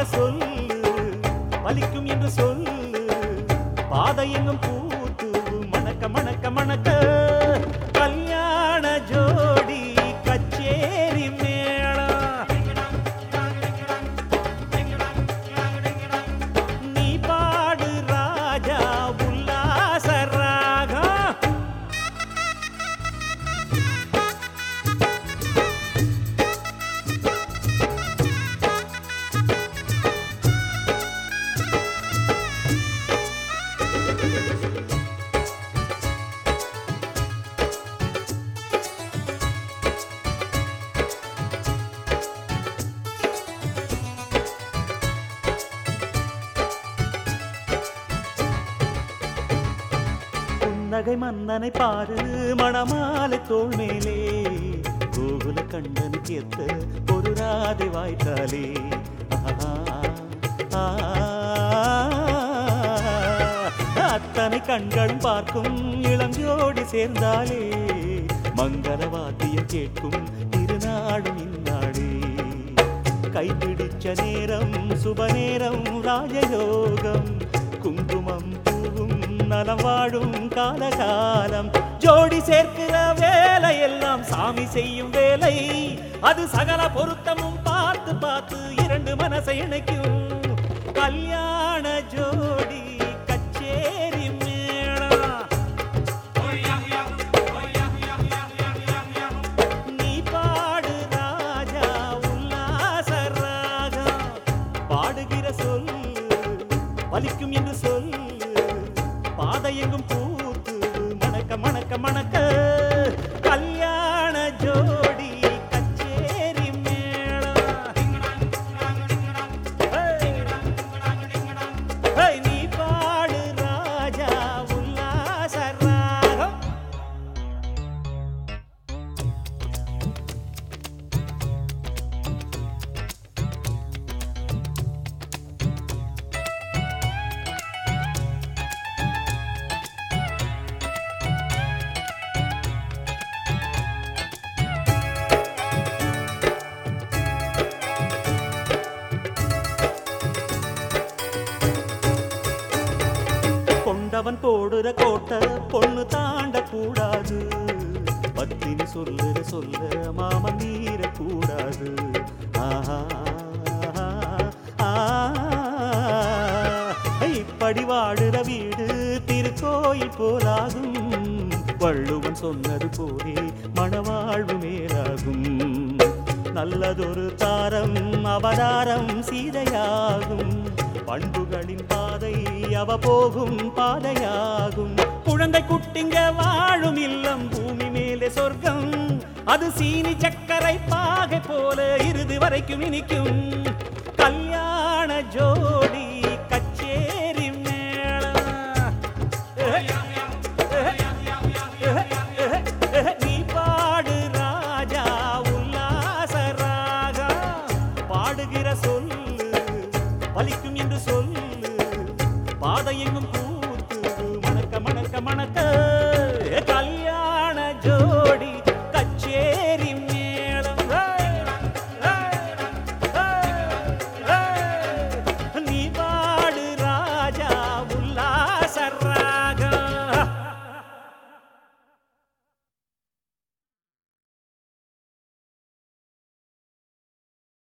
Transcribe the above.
சொல்லு பலிக்கும் என்று சொல்லு பாதை எங்கும் பூத்து மணக்க மணக்க மணக்க கல்யாண ஜோடி கச்சேரி மேளம் நீ பாடு ராஜா உல்லாச ராகம் புன்னகை மன்னனை பாரு மணமாலை தோள் மேலே கோகுல கண்ணனுக்கு எத்த ஒரு ராதை வாய்த்தாலே ஆஹா, ஆஹா. அத்தனை கண்களும் பார்க்கும் இளஞ்சோடி சேர்ந்தாலே மங்கள வாத்தியம் கேட்கும் திருநாடும் இந்நாடே கைப்பிடிச்ச நேரம் சுப நேரம் ராஜயோகம் குங்குமம் பூவும் நலம் வாழும் காலகாலம் ஜோடி சேர்க்கிற வேலை எல்லாம் சாமி செய்யும் வேலை அது சகல பொருத்தமும் பார்த்து பார்த்து இரண்டு மனசை இணைக்கும் கல்யாண ஜோடி கச்சேரி மேளம் நீ பாடு ராஜா உல்லாச ராகம் பாடுகிற சொல்லு பலிக்கும் என்று சொல்லு பாதை எங்கும் பூத்து மணக்க மணக்க மணக்க கல்யாண ஜோடி கச்சேரி மேளம் ஏய். ஏய், நீ பாடு ராஜா உல்லாச ராகம் கொண்டவன் போடுற கோட்டை பொண்ணு தாண்ட கூடாது பத்தினி சொல்லுற சொல்ல மாமன் மீற கூடாது ஆஹா, ஆஹா. இப்படி வாடுற வீடு திருக்கோயில் போலாகும் வள்ளுவன் சொன்னது போலே மணவாழ்வு மேலாகும் நல்லதொரு தாரம் அவதாரம் சீதையாகும் பண்புகளின் பாதை அவ போகும் பாதையாகும் குழந்தை குட்டிங்க வாழும் இல்லம் பூமி மேலே சொர்க்கம் அது சீனி சக்கரை பாகை போல இறுதி வரைக்கும் இனிக்கும் கல்யாண ஜோடி கச்சேரி மேளம் நீ பாடு ராஜா உல்லாச ராகம் பாடுகிற சொல்லு பலிக்கும் என்று சொல்லு பாதை எங்கும் கூத்து மணக்க மணக்க மணக்க